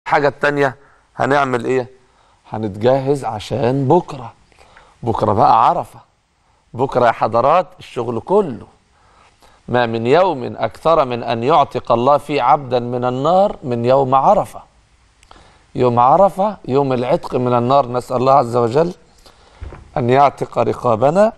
الحاجة التانية هنعمل ايه هنتجهز عشان بكرة بكرة بقى عرفة بكرة يا حضرات الشغل كله ما من يوم أكثر من أن يعتق الله فيه عبدا من النار من يوم عرفة يوم عرفة يوم العتق من النار نسأل الله عز وجل أن يعتق رقابنا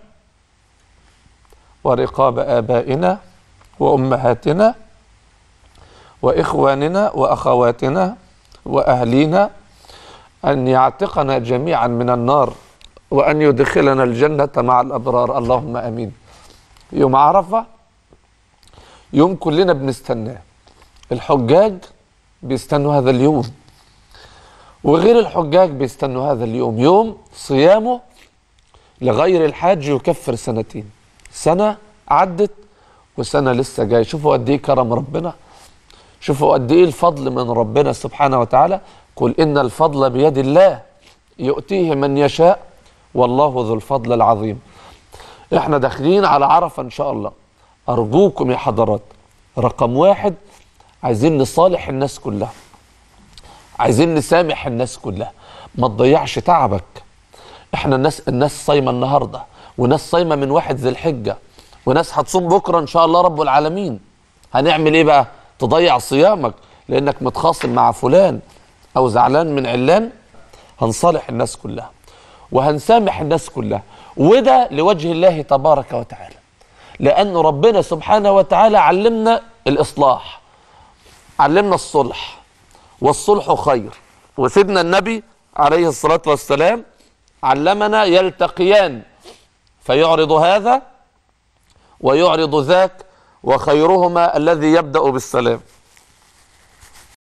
ورقاب آبائنا وأمهاتنا وإخواننا وأخواتنا وأهلينا أن يعتقنا جميعا من النار وأن يدخلنا الجنة مع الأبرار اللهم أمين يوم عرفة يوم كلنا بنستناه الحجاج بيستنوا هذا اليوم وغير الحجاج بيستنوا هذا اليوم يوم صيامه لغير الحاج يكفر سنتين سنة عدت وسنة لسه جاي شوفوا قد ايه كرم ربنا شوفوا قد ايه الفضل من ربنا سبحانه وتعالى قل ان الفضل بيد الله يؤتيه من يشاء والله ذو الفضل العظيم احنا داخلين على عرفه ان شاء الله ارجوكم يا حضرات رقم واحد عايزين نصالح الناس كلها عايزين نسامح الناس كلها ما تضيعش تعبك احنا الناس الناس صايمه النهارده وناس صايمه من واحد ذي الحجه وناس هتصوم بكره ان شاء الله رب العالمين هنعمل ايه بقى تضيع صيامك لانك متخاصم مع فلان او زعلان من علان هنصالح الناس كلها وهنسامح الناس كلها وده لوجه الله تبارك وتعالى لأن ربنا سبحانه وتعالى علمنا الإصلاح علمنا الصلح والصلح خير وسيدنا النبي عليه الصلاة والسلام علمنا يلتقيان فيعرض هذا ويعرض ذاك وخيرهما الذي يبدأ بالسلام